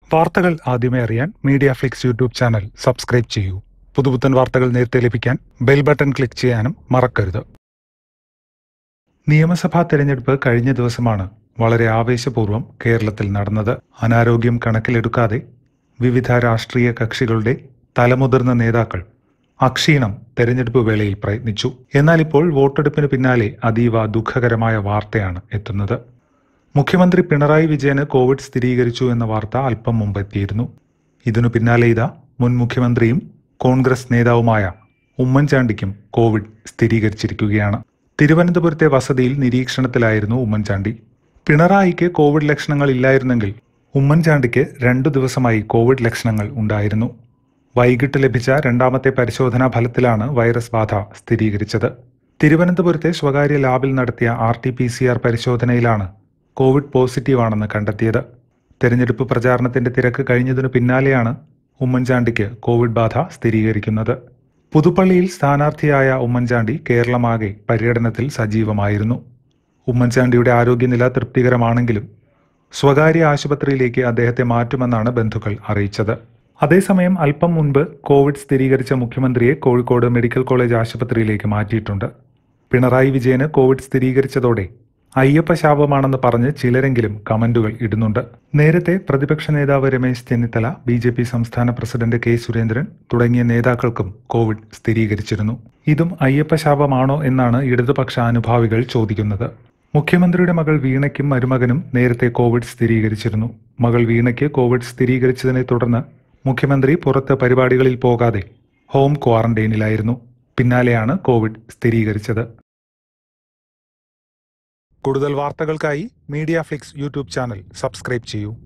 വാർത്തകൾ ആദ്യമേ അറിയാൻ media flix YouTube channel subscribe ചെയ്യൂ പുതുപുത്തൻ വാർത്തകൾ നേരത്തെ ലഭിക്കാൻ ബെൽ ബട്ടൺ ക്ലിക്ക് ചെയ്യാനും മറക്കരുത് നിയമസഭാ തെരഞ്ഞെടുപ്പ് കഴിഞ്ഞ ദിവസമാണ് വളരെ ആവേശപൂർവ്വം കേരളത്തിൽ നടന്നത് അനാരോഗ്യം കണക്കിലെടുക്കാതെ വിവിധ രാഷ്ട്രീയ കക്ഷികളുടെ തലമുതിർന്ന നേതാക്കൾ അക്ഷീണം തെരഞ്ഞെടുപ്പ് വേളയിൽ പ്രയത്നിച്ചു എന്നാൽ ഇപ്പോൾ വോട്ടെടുപ്പിന് പിന്നാലെ അതീവ ദുഃഖകരമായ വാർത്തയാണ് എത്തുന്നത് മുഖ്യമന്ത്രി പിണറായി വിജയന് കോവിഡ് സ്ഥിരീകരിച്ചു എന്ന വാർത്ത അല്പം മുമ്പ് എത്തിയിരുന്നു ഇതിനു പിന്നാലെ ഇതാ മുൻ മുഖ്യമന്ത്രിയും കോൺഗ്രസ് നേതാവുമായ ഉമ്മൻചാണ്ടിക്കും കോവിഡ് സ്ഥിരീകരിച്ചിരിക്കുകയാണ് തിരുവനന്തപുരത്തെ വസതിയിൽ നിരീക്ഷണത്തിലായിരുന്നു ഉമ്മൻചാണ്ടി പിണറായിക്ക് കോവിഡ് ലക്ഷണങ്ങൾ ഇല്ലായിരുന്നെങ്കിൽ ഉമ്മൻചാണ്ടിക്ക് രണ്ടു ദിവസമായി കോവിഡ് ലക്ഷണങ്ങൾ ഉണ്ടായിരുന്നു വൈകിട്ട് ലഭിച്ച രണ്ടാമത്തെ പരിശോധനാ ഫലത്തിലാണ് വൈറസ് ബാധ സ്ഥിരീകരിച്ചത് തിരുവനന്തപുരത്തെ സ്വകാര്യ ലാബിൽ നടത്തിയ R T P C R പരിശോധനയിലാണ് കോവിഡ് പോസിറ്റീവാണെന്ന് കണ്ടെത്തിയത് തെരഞ്ഞെടുപ്പ് പ്രചാരണത്തിന്റെ തിരക്ക് കഴിഞ്ഞതിനു പിന്നാലെയാണ് ഉമ്മൻചാണ്ടിക്ക് കോവിഡ് ബാധ സ്ഥിരീകരിക്കുന്നത് പുതുപ്പള്ളിയിൽ സ്ഥാനാർത്ഥിയായ ഉമ്മൻചാണ്ടി കേരളമാകെ പര്യടനത്തിൽ സജീവമായിരുന്നു ഉമ്മൻചാണ്ടിയുടെ ആരോഗ്യനില തൃപ്തികരമാണെങ്കിലും സ്വകാര്യ ആശുപത്രിയിലേക്ക് അദ്ദേഹത്തെ മാറ്റുമെന്നാണ് ബന്ധുക്കൾ അറിയിച്ചത് അതേസമയം അല്പം മുൻപ് കോവിഡ് സ്ഥിരീകരിച്ച മുഖ്യമന്ത്രിയെ കോഴിക്കോട് മെഡിക്കൽ കോളേജ് ആശുപത്രിയിലേക്ക് മാറ്റിയിട്ടുണ്ട് പിണറായി വിജയന് കോവിഡ് സ്ഥിരീകരിച്ചതോടെ അയ്യപ്പ ശാപമാണെന്ന് പറഞ്ഞ് ചിലരെങ്കിലും കമന്റുകൾ ഇടുന്നുണ്ട് നേരത്തെ പ്രതിപക്ഷ നേതാവ് Ramesh Chennithala B J P സംസ്ഥാന പ്രസിഡന്റ് കെ സുരേന്ദ്രൻ തുടങ്ങിയ നേതാക്കൾക്കും കോവിഡ് സ്ഥിരീകരിച്ചിരുന്നു ഇതും അയ്യപ്പ ശാപമാണോ എന്നാണ് ഇടതുപക്ഷ അനുഭാവികൾ ചോദിക്കുന്നത് മുഖ്യമന്ത്രിയുടെ മകൾ വീണയ്ക്കും മരുമകനും നേരത്തെ കോവിഡ് സ്ഥിരീകരിച്ചിരുന്നു മകൾ വീണയ്ക്ക് കോവിഡ് സ്ഥിരീകരിച്ചതിനെ തുടർന്ന് മുഖ്യമന്ത്രി പുറത്ത് പരിപാടികളിൽ പോകാതെ ഹോം ക്വാറന്റൈനിലായിരുന്നു പിന്നാലെയാണ് കോവിഡ് സ്ഥിരീകരിച്ചത് കൂടുതൽ വാർത്തകൾക്കായി media flix YouTube channel subscribe ചെയ്യൂ